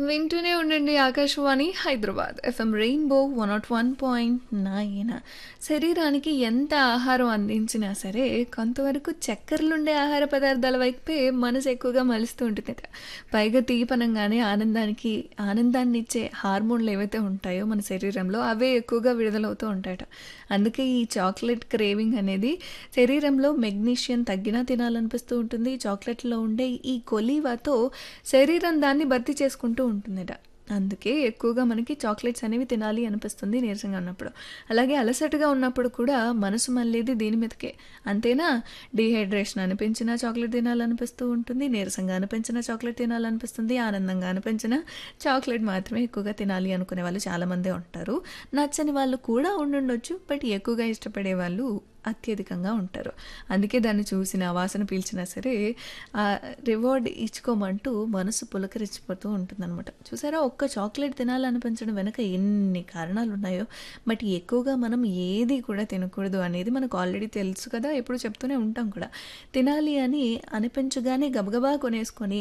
వింటూనే ఉండండి Akashvani Hyderabad FM rainbow one naught one point nine శరీరానికి ఎంత ఆహారం అందించినా సరే కొంతవరకు చక్కెరలుండే ఆహార పదార్థాల వైపే మనసు ఎక్కువగా మలుస్తూ ఉంటుందట పైగా తీపనంగానే ఆనందానికి ఆనందాన్ని ఇచ్చే హార్మోన్లు ఏవైతే ఉంటాయో మన శరీరంలో అవే ఎక్కువగా విడుదలవుతూ ఉంటాయట అందుకే ఈ చాక్లెట్ క్రేవింగ్ అనేది శరీరంలో మెగ్నీషియం తగ్గినా తినాలనిపిస్తూ ఉంటుంది చాక్లెట్లో ఉండే ఈ కొలీవాతో శరీరం దాన్ని భర్తీ చేసుకుంటూ ఉంటుందట అందుకే ఎక్కువగా మనకి చాక్లెట్స్ అనేవి తినాలి అనిపిస్తుంది నీరసంగా ఉన్నప్పుడు అలాగే అలసటగా ఉన్నప్పుడు కూడా మనసు మళ్ళీది దీని మీదకే అంతేనా డీహైడ్రేషన్ అనిపించినా చాక్లెట్ తినాలనిపిస్తూ ఉంటుంది నీరసంగా అనిపించిన చాక్లెట్ తినాలనిపిస్తుంది ఆనందంగా అనిపించిన చాక్లెట్ మాత్రమే ఎక్కువగా తినాలి అనుకునే వాళ్ళు చాలామందే ఉంటారు నచ్చని వాళ్ళు కూడా ఉండుండొచ్చు బట్ ఎక్కువగా ఇష్టపడే వాళ్ళు అత్యధికంగా ఉంటారు అందుకే దాన్ని చూసిన వాసన పీల్చినా సరే ఆ రివార్డ్ ఇచ్చుకోమంటూ మనసు పులకరించిపోతూ ఉంటుందన్నమాట చూసారా ఒక్క చాక్లెట్ తినాలనిపించడం వెనక ఎన్ని కారణాలు ఉన్నాయో బట్ ఎక్కువగా మనం ఏది కూడా తినకూడదు అనేది మనకు ఆల్రెడీ తెలుసు కదా ఎప్పుడు చెప్తూనే ఉంటాం కూడా తినాలి అని అనిపించగానే గబగబా కొనేసుకొని